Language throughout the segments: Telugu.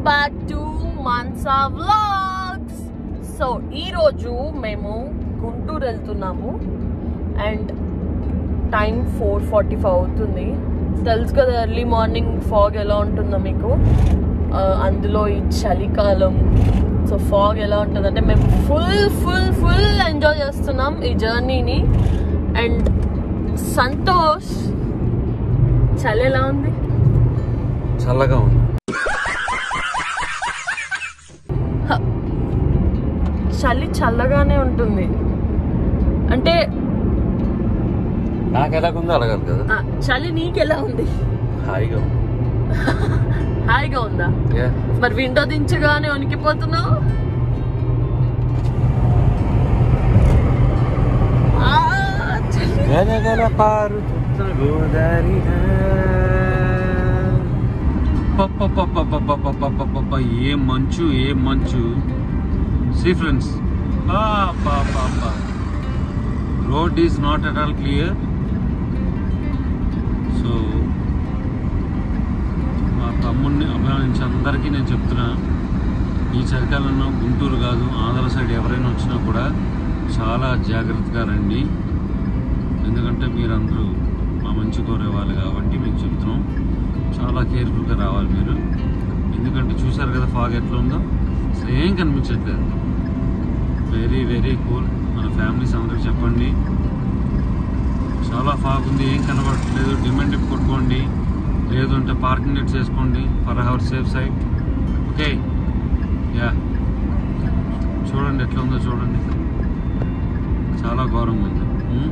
Back to Mansa vlogs so ఈరోజు మేము గుంటూరు వెళ్తున్నాము and time four forty five అవుతుంది తెలుసు కదా ఎర్లీ మార్నింగ్ ఫాగ్ ఎలా ఉంటుందో మీకు ఆ, అందులో ఈ చలికాలం సో ఫాగ్ ఎలా ఉంటుందంటే మేము ఫుల్ ఫుల్ ఫుల్ ఎంజాయ్ చేస్తున్నాం ఈ జర్నీని అండ్ సంతోష్ చలి ఎలా ఉంది చల్లగా ఉంది చలి చల్లగానే ఉంటుంది అంటే నాకు ఎలాగుందో అలాగదు కదా ఆ, చలి నీకెలా ఉంది హాయిగా ఉంది హాయిగా ఉందా Yeah. మరి విండో దించగానే వణికిపోతున్నావు ఆ, చలి. గలగల పారుతున్న గోదారినా. పప్పపప్పపప్పపప్పపప్ప, ఏ మంచు ఏ మంచు see friends road is not at all clear so మా తమ్ముడిని అభిమానించి అందరికీ నేను చెప్తున్నా ఈ చలికాలంలో గుంటూరు కాదు ఆంధ్ర సైడ్ ఎవరైనా వచ్చినా కూడా చాలా జాగ్రత్తగా రండి ఎందుకంటే మీరందరూ మా మంచి కోరేవాళ్ళు కాబట్టి మీకు చెప్తున్నాం చాలా కేర్ఫుల్గా రావాలి మీరు ఎందుకంటే చూసారు కదా ఫాగ్ ఎట్లా ఉందో అసలు ఏం కనిపించట్లేదు వెరీ వెరీ కూల్ మన ఫ్యామిలీస్ అందరికి చెప్పండి చాలా ఫాగ్ ఉంది ఏం కనబడట్లేదు డిమాండ్ కొట్టుకోండి లేదు అంటే పార్కింగ్ నెట్స్ వేసుకోండి for our safe side okay yeah చూడండి ఎట్లా ఉందో చూడండి చాలా ఘోరంగా ఉంది ఉమ్.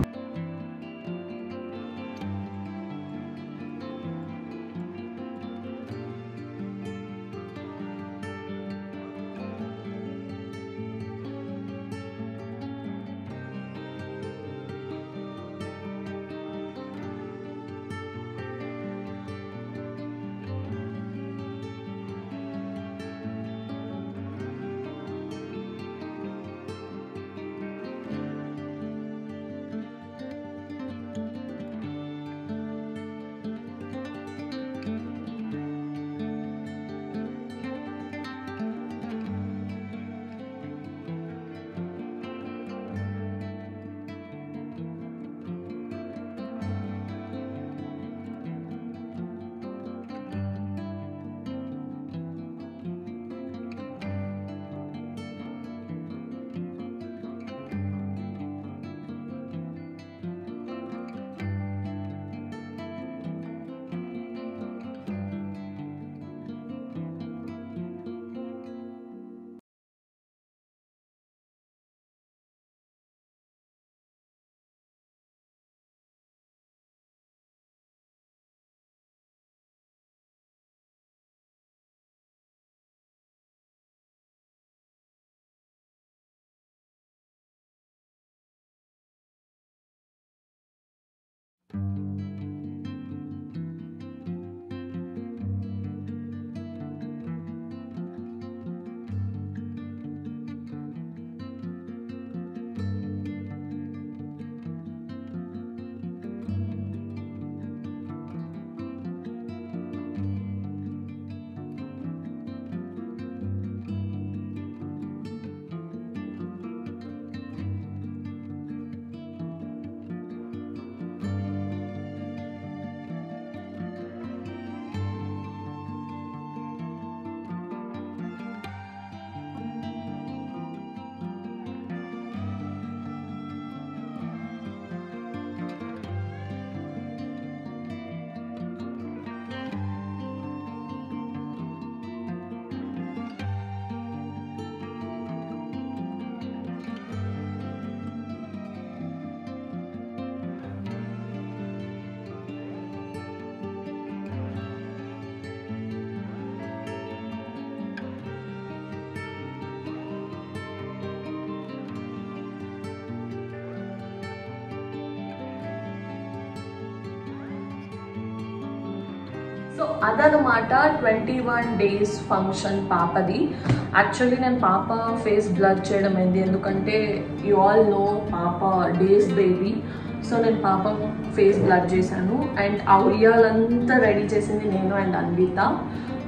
సో అదనమాట ట్వంటీ వన్ డేస్ ఫంక్షన్ పాపది యాక్చువల్లీ నేను పాప ఫేస్ బ్లర్ చేయడం అయింది ఎందుకంటే యు ఆల్ నో పాప డేస్ బేబీ సో నేను పాప ఫేస్ బ్లర్ చేశాను అండ్ ఆ ఉయ్యాలంతా రెడీ చేసింది నేను అండ్ అన్విత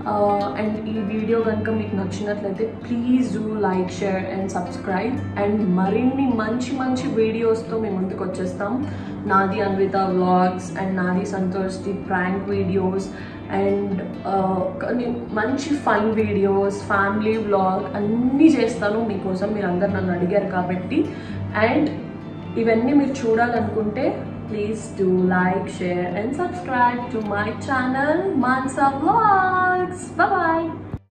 అండ్ ఈ వీడియో కనుక మీకు నచ్చినట్లయితే please do like share and subscribe and మరిన్ని మంచి మంచి వీడియోస్తో మేము ముందుకు వచ్చేస్తాం నాది అన్విత వ్లాగ్స్ అండ్ నాది సంతోష్ది ప్రాంక్ వీడియోస్ అండ్ కొన్ని మంచి ఫన్ వీడియోస్ ఫ్యామిలీ వ్లాగ్ అన్నీ చేస్తాను మీకోసం మీరు అందరు నన్ను అడిగారు కాబట్టి అండ్ ఇవన్నీ మీరు చూడాలనుకుంటే please do like share and subscribe to my channel Mansa vlogs bye